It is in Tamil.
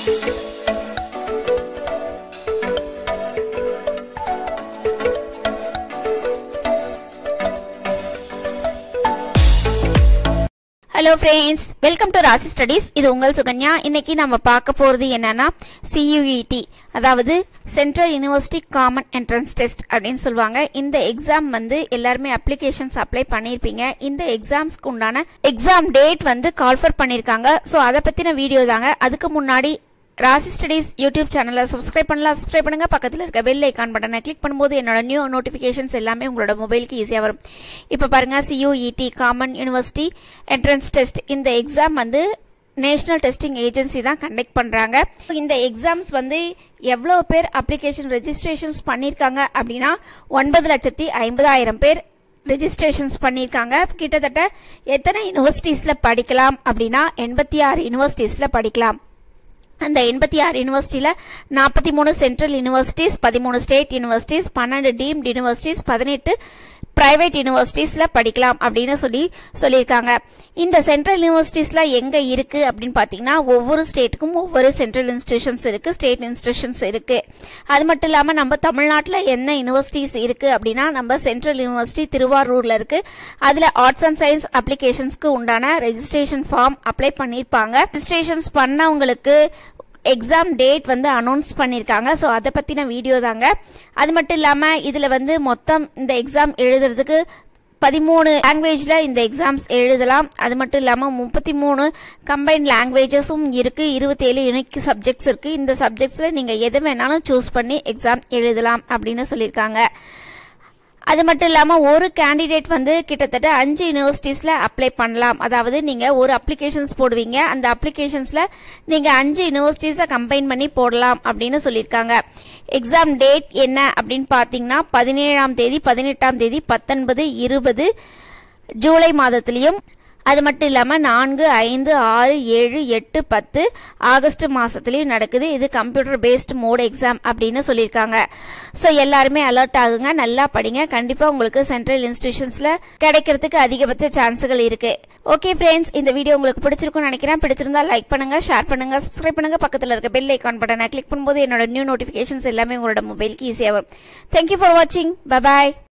hello friends welcome to Rasi studies இது உங்கள் சுகன்யா இன்னைக்கு நம்ம பார்க்க போகிறது என்னன்னா சியூஇடி அதாவது central university common entrance test அப்படின்னு சொல்லுவாங்க இந்த எக்ஸாம் வந்து எல்லாருமே அப்ளிகேஷன்ஸ் அப்ளை பண்ணியிருப்பீங்க இந்த எக்ஸாம்ஸ்க்கு உண்டான எக்ஸாம் டேட் வந்து கால்ஃபர் பண்ணியிருக்காங்க ஸோ அதை பற்றின வீடியோ தாங்க அதுக்கு முன்னாடி ராசி ஸ்டடீஸ் யூடியூப் சேனலை சப்ஸ்கிரைப் பண்ணலாம் சப்ஸ்கிரைப் பண்ணுங்க பக்கத்தில் இருக்க பெல் ஐக்கான் பட்டனை கிளிக் பண்ணும்போது என்னோட நியூ நோட்டிஃபிகேஷன்ஸ் எல்லாமே உங்களோட மொபைலுக்கு ஈஸியாக வரும் இப்போ பாருங்க CUET common university entrance test இந்த எக்ஸாம் வந்து நேஷனல் டெஸ்டிங் ஏஜென்சி தான் கண்டக்ட் பண்ணுறாங்க இந்த எக்ஸாம்ஸ் வந்து எவ்வளோ பேர் அப்ளிகேஷன் ரெஜிஸ்ட்ரேஷன்ஸ் பண்ணியிருக்காங்க அப்படின்னா ஒன்பது லட்சத்தி ஐம்பதாயிரம் பேர் ரெஜிஸ்ட்ரேஷன்ஸ் பண்ணியிருக்காங்க கிட்டத்தட்ட எத்தனை யூனிவர்சிட்டிஸில் படிக்கலாம் அப்படின்னா எண்பத்தி ஆறு யூனிவர்சிட்டிஸில் படிக்கலாம் அந்த எண்பத்தி ஆறு யூனிவர்சிட்டியில் நாற்பத்தி மூணு சென்ட்ரல் யூனிவர்சிட்டிஸ் பதிமூணு ஸ்டேட் யூனிவர்சிட்டிஸ் பன்னெண்டு டீம்டு யூனிவர்சிட்டிஸ் பதினெட்டு பிரைவேட் யூனிவர்சிட்டிஸில் படிக்கலாம் அப்படின்னு சொல்லி சொல்லியிருக்காங்க இந்த சென்ட்ரல் யூனிவர்சிட்டிஸில் எங்கே இருக்குது அப்படின்னு பார்த்தீங்கன்னா ஒவ்வொரு ஸ்டேட்டுக்கும் ஒவ்வொரு சென்ட்ரல் இன்ஸ்டிடியூஷன்ஸ் இருக்குது ஸ்டேட் இன்ஸ்டிடியூஷன்ஸ் இருக்குது அது மட்டும் இல்லாமல் நம்ம தமிழ்நாட்டில் என்ன யூனிவர்சிட்டிஸ் இருக்குது அப்படின்னா நம்ம சென்ட்ரல் யூனிவர்சிட்டி திருவாரூரில் இருக்குது அதில் ஆர்ட்ஸ் அண்ட் சயின்ஸ் அப்ளிகேஷன்ஸ்க்கு உண்டான ரெஜிஸ்ட்ரேஷன் ஃபார்ம் அப்ளை பண்ணியிருப்பாங்க ரெஜிஸ்ட்ரேஷன்ஸ் பண்ணவங்களுக்கு எக்ஸாம் டேட் வந்து அனௌன்ஸ் பண்ணியிருக்காங்க ஸோ அதை பற்றின வீடியோ தாங்க அது மட்டும் இல்லாமல் இதில் வந்து மொத்தம் இந்த எக்ஸாம் எழுதுறதுக்கு பதிமூணு லாங்குவேஜில் இந்த எக்ஸாம்ஸ் எழுதலாம் அது மட்டும் இல்லாமல் முப்பத்தி மூணு கம்பைன்ட் லாங்குவேஜஸும் இருக்குது இருபத்தேழு யூனிக் சப்ஜெக்ட்ஸ் இருக்குது இந்த சப்ஜெக்ட்ஸில் நீங்கள் எது வேணாலும் சூஸ் பண்ணி எக்ஸாம் எழுதலாம் அப்படின்னு சொல்லியிருக்காங்க அது மட்டும் இல்லாமல் ஒரு கேண்டிடேட் வந்து கிட்டத்தட்ட அஞ்சு யூனிவர்சிட்டிஸில் அப்ளை பண்ணலாம் அதாவது நீங்கள் ஒரு அப்ளிகேஷன்ஸ் போடுவீங்க அந்த அப்ளிகேஷன்ஸில் நீங்கள் அஞ்சு யூனிவர்சிட்டிஸை கம்பைன் பண்ணி போடலாம் அப்படின்னு சொல்லியிருக்காங்க எக்ஸாம் டேட் என்ன அப்படின்னு பார்த்தீங்கன்னா பதினேழாம் தேதி பதினெட்டாம் தேதி பத்தொன்பது இருபது ஜூலை மாதத்துலேயும் அது மட்டும் இல்லாமல் நான்கு ஐந்து ஆறு ஏழு எட்டு பத்து ஆகஸ்ட் மாதத்துலேயும் நடக்குது இது கம்ப்யூட்டர் பேஸ்ட் மோட் எக்ஸாம் அப்படின்னு சொல்லியிருக்காங்க ஸோ எல்லாருமே அலர்ட் ஆகுங்க நல்லா படிங்க கண்டிப்பாக உங்களுக்கு சென்ட்ரல் இன்ஸ்டிடியூஷன்ஸில் கிடைக்கிறதுக்கு அதிகபட்ச சான்ஸுகள் இருக்கு ஓகே ஃப்ரெண்ட்ஸ் இந்த வீடியோ உங்களுக்கு பிடிச்சிருக்கும்னு நினைக்கிறேன் பிடிச்சிருந்தா லைக் பண்ணுங்க ஷேர் பண்ணுங்க சப்ஸ்கிரைப் பண்ணுங்க பக்கத்தில் இருக்க பெல் ஐக்கான் பட்டனை கிளிக் பண்ணும்போது என்னோட நியூ நோட்டிஃபிகேஷன்ஸ் எல்லாமே உங்களோட மொபைலுக்கு ஈஸியாக வரும் தேங்க்யூ ஃபார் வாட்சிங் பபாய்